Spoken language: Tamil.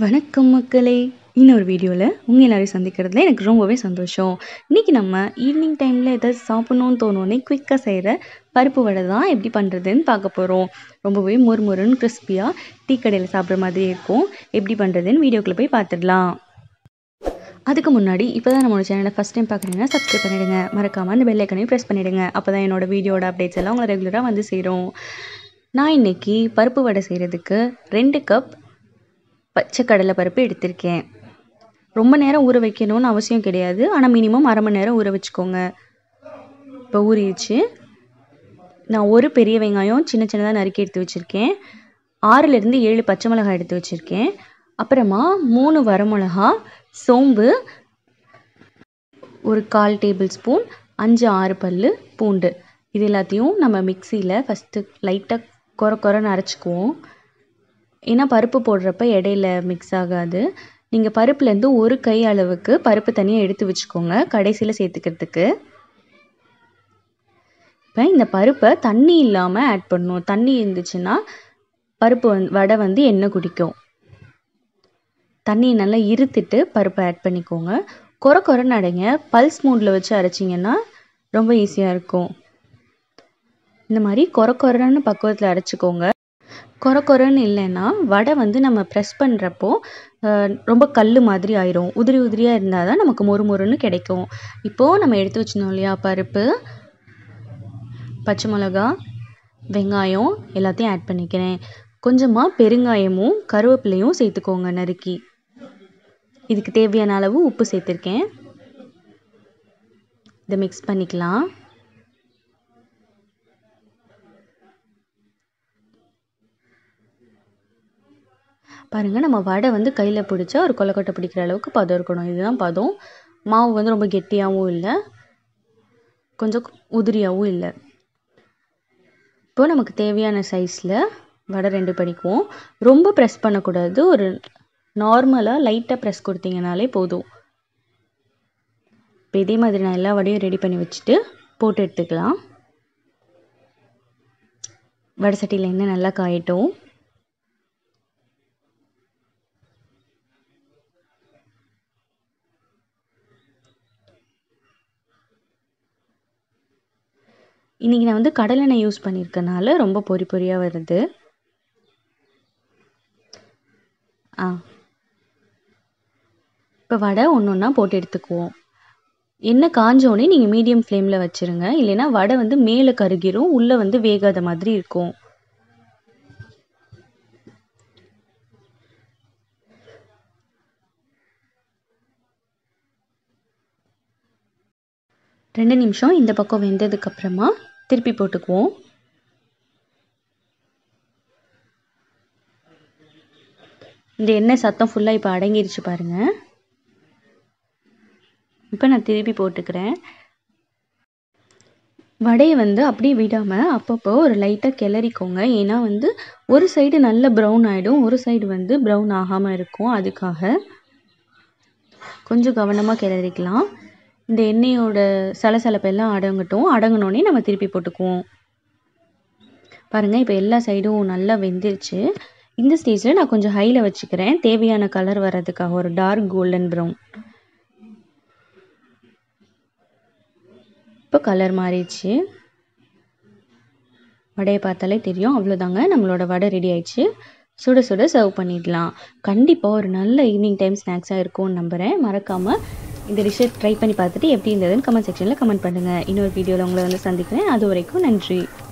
வணக்கம் மக்களே இன்னொரு வீடியோவில் உங்கள் எல்லாரையும் சந்திக்கிறதுல எனக்கு ரொம்பவே சந்தோஷம் இன்றைக்கி நம்ம ஈவினிங் டைமில் எதாவது சாப்பிட்ணுன்னு தோணுனே குயிக்காக செய்கிற பருப்பு வடை தான் எப்படி பண்ணுறதுன்னு பார்க்க போகிறோம் ரொம்பவே மொறு மொறுன்னு கிறிஸ்பியாக டீ கடையில் சாப்பிட்ற மாதிரி இருக்கும் எப்படி பண்ணுறதுன்னு வீடியோக்குள்ளே போய் பார்த்துடலாம் அதுக்கு முன்னாடி இப்போ தான் நம்மளோட சேனலை ஃபஸ்ட் டைம் பார்க்குறீங்கன்னா சப்ஸ்கிரைப் பண்ணிவிடுங்க மறக்காமல் அந்த பெல் ஐக்கனையும் ப்ரெஸ் பண்ணிவிடுங்க அப்போ தான் என்னோட வீடியோட அப்டேட்ஸ் எல்லாம் உங்களை ரெகுலராக வந்து சேரும் நான் இன்றைக்கி பருப்பு வடை செய்கிறதுக்கு ரெண்டு கப் பச்சை கடலை பருப்பு எடுத்திருக்கேன் ரொம்ப நேரம் ஊற வைக்கணும்னு அவசியம் கிடையாது ஆனால் மினிமம் அரை மணி நேரம் ஊற வச்சுக்கோங்க இப்போ ஊறிடுச்சு நான் ஒரு பெரிய வெங்காயம் சின்ன சின்னதாக நறுக்கி எடுத்து வச்சுருக்கேன் ஆறுலேருந்து ஏழு பச்சை மிளகாய் எடுத்து வச்சுருக்கேன் அப்புறமா மூணு வரமிளகா சோம்பு ஒரு கால் டேபிள் ஸ்பூன் அஞ்சு ஆறு பல் பூண்டு இது எல்லாத்தையும் நம்ம மிக்சியில் ஃபஸ்ட்டு லைட்டாக குறை குறைன்னு அரைச்சிக்குவோம் ஏன்னா பருப்பு போடுறப்ப இடையில மிக்ஸ் ஆகாது நீங்கள் பருப்புலேருந்து ஒரு கை அளவுக்கு பருப்பு தனியாக எடுத்து வச்சுக்கோங்க கடைசியில் சேர்த்துக்கிறதுக்கு இப்போ இந்த பருப்பை தண்ணி இல்லாமல் ஆட் பண்ணணும் தண்ணி இருந்துச்சுன்னா பருப்பு வந் வடை வந்து எண்ணெய் குடிக்கும் தண்ணியை நல்லா இருத்துட்டு பருப்பை ஆட் பண்ணிக்கோங்க குறை குறைன்னு அடைங்க பல்ஸ் மூடில் வச்சு அரைச்சிங்கன்னா ரொம்ப ஈஸியாக இருக்கும் இந்த மாதிரி குறை குறைன்னு பக்குவத்தில் அரைச்சிக்கோங்க குறை குறைன்னு இல்லைன்னா வடை வந்து நம்ம ப்ரெஸ் பண்ணுறப்போ ரொம்ப கல் மாதிரி ஆயிரும் உதிரி உதிரியாக இருந்தால் தான் நமக்கு மொறு மொறுன்னு கிடைக்கும் இப்போது நம்ம எடுத்து வச்சிருந்தோம் இல்லையா பருப்பு பச்சை மிளகா வெங்காயம் எல்லாத்தையும் ஆட் பண்ணிக்கிறேன் கொஞ்சமாக பெருங்காயமும் கருவேப்பிலையும் சேர்த்துக்கோங்க நறுக்கி இதுக்கு தேவையான அளவு உப்பு சேர்த்துருக்கேன் இதை மிக்ஸ் பண்ணிக்கலாம் பாருங்கள் நம்ம வடை வந்து கையில் பிடிச்சா ஒரு கொலக்கட்டை பிடிக்கிற அளவுக்கு பதம் இருக்கணும் இதுதான் பதம் மாவு வந்து ரொம்ப கெட்டியாகவும் இல்லை கொஞ்சம் உதிரியாகவும் இல்லை இப்போ நமக்கு தேவையான சைஸில் வடை ரெண்டு பண்ணிக்குவோம் ரொம்ப ப்ரெஸ் பண்ணக்கூடாது ஒரு நார்மலாக லைட்டாக ப்ரெஸ் கொடுத்தீங்கனாலே போதும் இப்போ இதே மாதிரி நான் எல்லா வடையும் ரெடி பண்ணி வச்சுட்டு போட்டு எடுத்துக்கலாம் வடை சட்டியில் எண்ணெய் நல்லா காயட்டும் இன்றைக்கி நான் வந்து கடலெண்ணெய் யூஸ் பண்ணியிருக்கனால ரொம்ப பொறி பொறியாக வருது ஆ இப்போ வடை ஒன்று ஒன்றா போட்டு எடுத்துக்குவோம் எண்ணெய் காஞ்சோடனே நீங்கள் மீடியம் ஃப்ளேமில் வச்சுருங்க இல்லைன்னா வடை வந்து மேலே கருகிரும் உள்ளே வந்து வேகாத மாதிரி இருக்கும் ரெண்டு நிமிஷம் இந்த பக்கம் வெந்ததுக்கப்புறமா திருப்பி போட்டுக்குவோம் இந்த எண்ணெய் சத்தம் ஃபுல்லாக இப்போ அடங்கிருச்சு பாருங்கள் இப்போ நான் திருப்பி போட்டுக்கிறேன் வடையை வந்து அப்படியே விடாமல் அப்பப்போ ஒரு லைட்டாக கிளறிக்கோங்க ஏன்னா வந்து ஒரு சைடு நல்ல ப்ரௌன் ஆகிடும் ஒரு சைடு வந்து ப்ரௌன் ஆகாமல் இருக்கும் அதுக்காக கொஞ்சம் கவனமாக கிளறிக்கலாம் இந்த எண்ணெயோட சலசலப்பெல்லாம் அடங்கட்டும் அடங்கினோடனே நம்ம திருப்பி போட்டுக்குவோம் பாருங்கள் இப்போ எல்லா சைடும் நல்லா வெந்துருச்சு இந்த ஸ்டேஜில் நான் கொஞ்சம் ஹையில் வச்சுக்கிறேன் தேவையான கலர் வர்றதுக்காக ஒரு டார்க் கோல்டன் ப்ரௌன் இப்போ கலர் மாறிடுச்சு வடையை பார்த்தாலே தெரியும் அவ்வளோதாங்க நம்மளோட வடை ரெடி ஆயிடுச்சு சுட சுட சர்வ் பண்ணிடலாம் கண்டிப்பாக ஒரு நல்ல ஈவினிங் டைம் ஸ்நாக்ஸாக இருக்கும்னு நம்புகிறேன் மறக்காமல் இந்த டிஷ்ஷை ட்ரை பண்ணி பார்த்துட்டு எப்படி இருந்ததுன்னு கமெண்ட் செக்ஷனில் கமெண்ட் பண்ணுங்கள் இன்னொரு வீடியோவில் உங்களை வந்து சந்திக்கிறேன் அது வரைக்கும் நன்றி